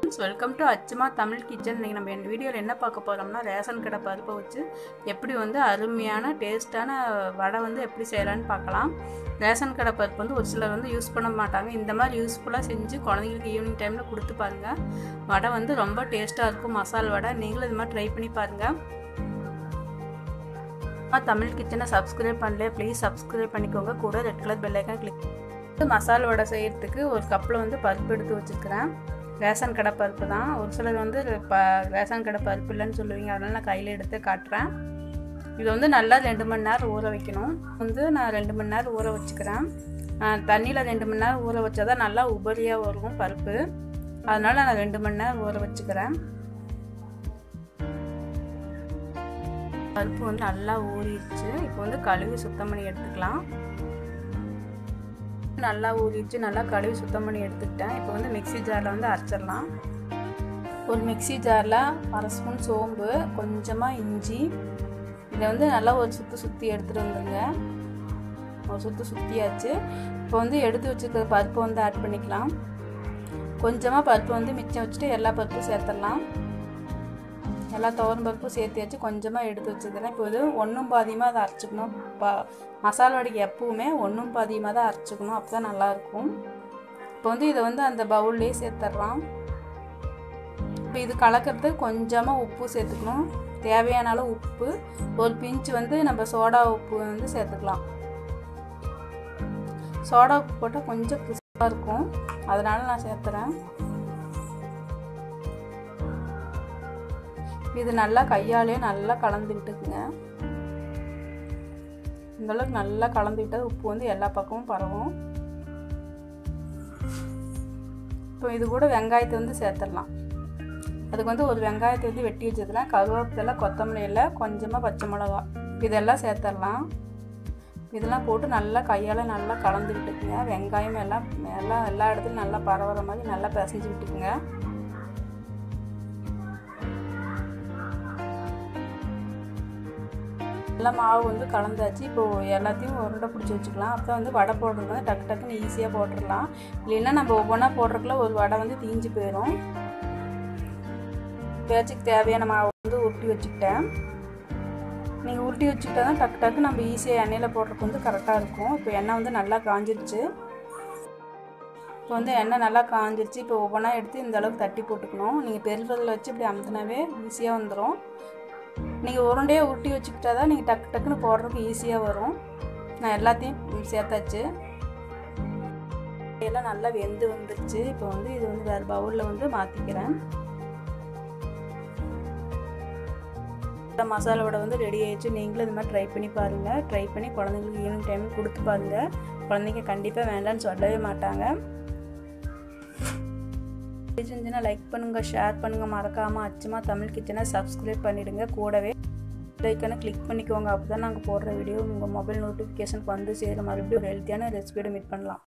welcome to Achuma Tamil kitchen இன்றைக்கி நம்ம இந்த வீடியோவில் என்ன பார்க்க போகிறோம்னா ரேஷன் கடை பருப்பை வச்சு எப்படி வந்து அருமையான டேஸ்ட்டான வடை வந்து எப்படி செய்யலான்னு பார்க்கலாம் ரேஷன் கடை பருப்பு வந்து ஒரு சிலர் வந்து யூஸ் பண்ண மாட்டாங்க இந்த மாதிரி யூஸ்ஃபுல்லாக செஞ்சு குழந்தைங்களுக்கு ஈவினிங் டைமில் கொடுத்து பாருங்கள் வடை வந்து ரொம்ப டேஸ்ட்டாக இருக்கும் மசால் வடை நீங்களும் இது மாதிரி ட்ரை பண்ணி பாருங்கள் தமிழ் கிச்சனை சப்ஸ்கிரைப் பண்ணல ப்ளீஸ் சப்ஸ்கிரைப் பண்ணிக்கோங்க கூட ரெட் கலர் பெல்லைக்கான் கிளிக் மசால் வடை செய்கிறதுக்கு ஒரு கப்பில் வந்து பருப்பு எடுத்து வச்சுருக்கிறேன் ரேஷன் கடை பருப்பு தான் ஒரு சிலர் வந்து ப ரேஷன் கடை பருப்பு இல்லைன்னு சொல்லுவீங்க அதனால் நான் கையில் எடுத்து காட்டுறேன் இது வந்து நல்லா ரெண்டு மணி நேரம் ஊற வைக்கணும் வந்து நான் ரெண்டு மணி நேரம் ஊற வச்சுக்கிறேன் தண்ணியில் ரெண்டு மணி நேரம் ஊற வச்சா தான் நல்லா உபரியாக வரும் பருப்பு அதனால் நான் ரெண்டு மணி நேரம் ஊற வச்சுக்கிறேன் பருப்பு வந்து நல்லா ஊறிடுச்சு இப்போ வந்து கழுவி சுத்தம் பண்ணி எடுத்துக்கலாம் நல்லா ஊறிடுச்சு நல்லா கழுவி சுத்தம் பண்ணி எடுத்துக்கிட்டேன் இப்போ வந்து மிக்சி ஜாரில் வந்து அரைச்சிடலாம் ஒரு மிக்சி ஜாரில் அரை ஸ்பூன் சோம்பு கொஞ்சமாக இஞ்சி இதை வந்து நல்லா ஒரு சுற்றி சுற்றி எடுத்துகிட்டு வந்துடுங்க ஒரு சுற்றி சுற்றியாச்சு இப்போ வந்து எடுத்து வச்சுருக்கிற பருப்பை வந்து ஆட் பண்ணிக்கலாம் கொஞ்சமாக பருப்பு வந்து மிச்சம் வச்சுட்டு எல்லா பருப்பும் சேர்த்துடலாம் எல்லா துவரம் பருப்பும் சேர்த்தியாச்சு கொஞ்சமாக எடுத்து வச்சுக்கிறேன் இப்போ இது ஒன்றும் பாதியமாக அதை அரைச்சிக்கணும் பா மசாலா வடைக்கு எப்பவுமே ஒன்றும் பாதியமாக தான் அரைச்சிக்கணும் அப்போ தான் நல்லாயிருக்கும் இப்போ வந்து இதை வந்து அந்த பவுல்லே சேர்த்துட்றான் இப்போ இது கலக்கிறதுக்கு கொஞ்சமாக உப்பு சேர்த்துக்கணும் தேவையான அளவு உப்பு ஒரு பிஞ்சு வந்து நம்ம சோடா உப்பு வந்து சேர்த்துக்கலாம் சோடா உப்பு போட்டால் கொஞ்சம் கிறிஸ்பாக இருக்கும் அதனால் நான் சேர்த்துறேன் இது நல்லா கையாலே நல்லா கலந்து விட்டுக்குங்க இந்தளவுக்கு நல்லா கலந்து விட்டால் உப்பு வந்து எல்லா பக்கமும் பரவும் இப்போ இது கூட வெங்காயத்தை வந்து சேர்த்துடலாம் அதுக்கு வந்து ஒரு வெங்காயத்தை வந்து வெட்டி வச்சதுலாம் கருவேப்பிலை கொத்தமல்லி இலை கொஞ்சமாக பச்சை மிளகா இதெல்லாம் சேர்த்துடலாம் இதெல்லாம் போட்டு நல்லா கையால் நல்லா கலந்து விட்டுக்குங்க வெங்காயம் எல்லாம் எல்லாம் எல்லா இடத்துலையும் நல்லா பரவுற மாதிரி நல்லா பிசைஞ்சு விட்டுக்குங்க நல்லா மாவு வந்து கலந்தாச்சு இப்போது எல்லாத்தையும் உருண்டை பிடிச்சி வச்சுக்கலாம் அப்போ வந்து வடை போடுறது வந்து டக்கு டக்குன்னு ஈஸியாக போட்டுடலாம் இல்லைன்னா நம்ம ஒவ்வொன்றா போடுறதுக்குள்ள ஒரு வடை வந்து தீஞ்சு போயிடும் பேச்சுக்கு தேவையான மாவு வந்து உருட்டி வச்சுக்கிட்டேன் நீங்கள் உருட்டி வச்சுக்கிட்டா தான் டக்கு டக்கு நம்ம ஈஸியாக எண்ணெயில் போடுறதுக்கு வந்து கரெக்டாக இருக்கும் இப்போ எண்ணெய் வந்து நல்லா காஞ்சிருச்சு இப்போ வந்து எண்ணெய் நல்லா காஞ்சிருச்சு இப்போ ஒவ்வொன்றா எடுத்து இந்த அளவுக்கு தட்டி போட்டுக்கணும் நீங்கள் பெருவிரலில் வச்சு இப்படி அமுத்தினாவே ஈஸியாக வந்துடும் நீங்கள் உருண்டையாக உருட்டி வச்சுக்கிட்டா தான் நீங்கள் டக்கு டக்குன்னு போடுறதுக்கு ஈஸியாக வரும் நான் எல்லாத்தையும் சேர்த்தாச்சு எல்லாம் நல்லா வெந்து வந்துருச்சு இப்போ வந்து இது வந்து வேறு பவுலில் வந்து மாற்றிக்கிறேன் மசாலா வடை வந்து ரெடி ஆயிடுச்சு நீங்களும் இது மாதிரி ட்ரை பண்ணி பாருங்கள் ட்ரை பண்ணி குழந்தைங்களுக்கு ஈவினிங் டைம் கொடுத்து பாருங்கள் குழந்தைங்க கண்டிப்பாக வேண்டாம்னு சொல்லவே மாட்டாங்க பிடிச்சிருந்துச்சுன்னா லைக் பண்ணுங்கள் ஷேர் பண்ணுங்கள் மறக்காமல் அச்சுமா தமிழ் கிச்சனை சப்ஸ்கிரைப் பண்ணிவிடுங்க கூடவே லைக்கான கிளிக் பண்ணிக்கோங்க அப்போ தான் நாங்கள் போடுற வீடியோ உங்கள் மொபைல் நோட்டிஃபிகேஷனுக்கு வந்து சேர மறுபடியும் ஒரு ஹெல்த்தியான ரெசிபியோட மீட் பண்ணலாம்